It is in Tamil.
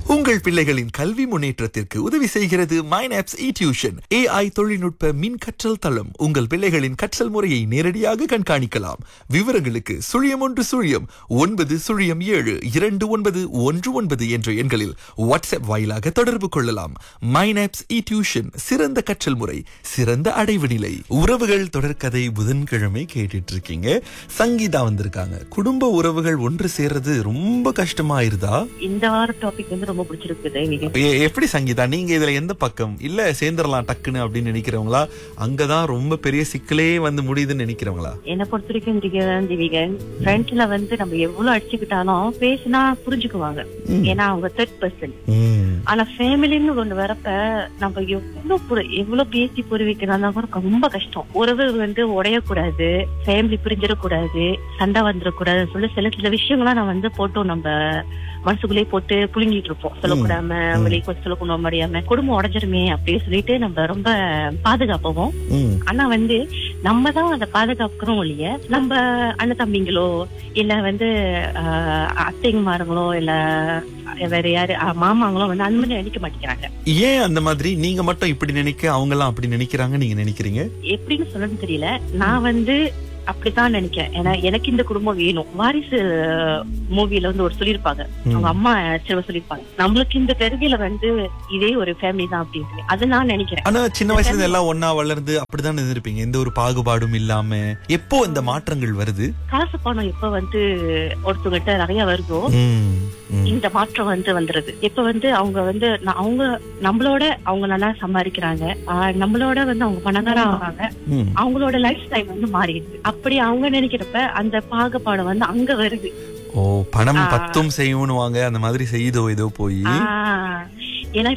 உங்கள் பிள்ளைகளின் கல்வி முன்னேற்றத்திற்கு உதவி செய்கிறது மைனாப்ஸ் இ டியூஷன் ஏஐ தொழில்நுட்ப மின் கற்றல் தளம் உங்கள் பிள்ளைகளின் கற்றல் முறையை நேரடியாக கண்காணிக்கலாம் விவரங்களுக்கு சுழியம் ஒன்று சுழியம் ஒன்பது சுழியம் ஏழு இரண்டு ஒன்பது ஒன்று ஒன்பது என்ற எண்களில் வாட்ஸ்அப் வாயிலாக தொடர்பு கொள்ளலாம் மைனாப்ஸ் இ டியூஷன் சிறந்த கற்றல் முறை சிறந்த அடைவு நிலை உறவுகள் தொடர்கதை புதன்கிழமை கேட்டுட்டு இருக்கீங்க சங்கீதா வந்திருக்காங்க குடும்ப உறவுகள் ஒன்று சேர்றது ரொம்ப கஷ்டமாயிருதா இந்த வார டாபிக் வந்து ரொம்ப பிடிச்சிருக்குது நீங்க எ- எப்படி சங்கீதா நீங்க இதுல எந்த பக்கம் இல்ல சேர்ந்துடலாம் டக்குன்னு அப்படின்னு நினைக்கிறவங்களா அங்கதான் ரொம்ப பெரிய சிக்கலே வந்து முடியுதுன்னு நினைக்கிறவங்களா என்னை பொறுத்த வரைக்கும் திவ்யன் திவிகன் ஃப்ரெண்ட்ஸ்ல வந்து நம்ம எவ்வளவு அடிச்சுக்கிட்டாலும் பேசினா புரிஞ்சுக்குவாங்க ஏன்னா அவங்க தேர்ட் பர்சன் ஆனா ஃபேமிலின்னு ஒண்ணு வரப்ப நம்ம எவ்வளவு புரி- எவ்வளவு பேசி புரிவிக்கணும் கூட ரொம்ப கஷ்டம் உறவு வந்து உடையக்கூடாது ஃபேமிலி பிரிஞ்சிடக்கூடாது சண்டை வந்துடக்கூடாதுன்னு சொல்லி சில சில விஷயங்கள்லாம் நான் வந்து போட்டோம் நம்ம மனசுக்குள்ளேயே போட்டு புழுங்கிட்டு இருப்போம் சொல்லக்கூடாம வெளியே கொஞ்சம் சொல்லக்கூடாம முடியாம குடும்பம் உடைஞ்சிருமே அப்படின்னு சொல்லிட்டு நம்ம ரொம்ப பாதுகாப்போம் ம். ஆனா வந்து நம்ம தான் அதை பாதுகாக்கிறோம் இல்லைய நம்ம அண்ணன் தம்பிங்களோ இல்ல வந்து ஆஹ், அத்தைங்கமாருங்களோ இல்ல வேற யாரு ஆஹ், மாமாங்களோ வந்து அந்த மாதிரி நினைக்க மாட்டேங்கிறாங்க ஏன் அந்த மாதிரி நீங்க மட்டும் இப்படி நினைக்க அவங்க எல்லாம் அப்படி நினைக்கிறாங்க நீங்க நினைக்கிறீங்க எப்படின்னு சொல்லணும்னு தெரியல நான் வந்து அப்படித்தான் நினைக்கிறேன் ஏன்னா எனக்கு இந்த குடும்பம் வேணும் வாரிசு மூவில வந்து ஒரு சொல்லியிருப்பாங்க அவங்க அம்மா சில சொல்லியிருப்பாங்க நம்மளுக்கு இந்த பெருகில வந்து இதே ஒரு ஃபேமிலி தான் அப்படின்னு சொல்லி அதை நான் நினைக்கிறேன் ஆனா சின்ன வயசுல இருந்து எல்லாம் ஒன்னா வளர்ந்து அப்படிதான் இருந்திருப்பீங்க எந்த ஒரு பாகுபாடும் இல்லாம எப்போ இந்த மாற்றங்கள் வருது காசு பணம் எப்ப வந்து ஒருத்தவங்கிட்ட நிறைய வருதோ ம், ம். இந்த மாற்றம் வந்து வந்துருது இப்ப வந்து அவங்க வந்து ந- அவங்க நம்மளோட அவங்க நல்லா சம்பாதிக்கிறாங்க ஆஹ் நம்மளோட வந்து அவங்க பணக்காரா ஆகிறாங்க ம். அவங்களோட லைஃப் ஸ்டைல் வந்து மாறிடுது அப்படி அவங்க நினைக்கிறப்ப அந்த பாகுபாடு வந்து அங்க வருது ஓ பணம் பத்தும் செய்யணுவாங்க அந்த மாதிரி செய்தோ ஏதோ போய் ஆஹ்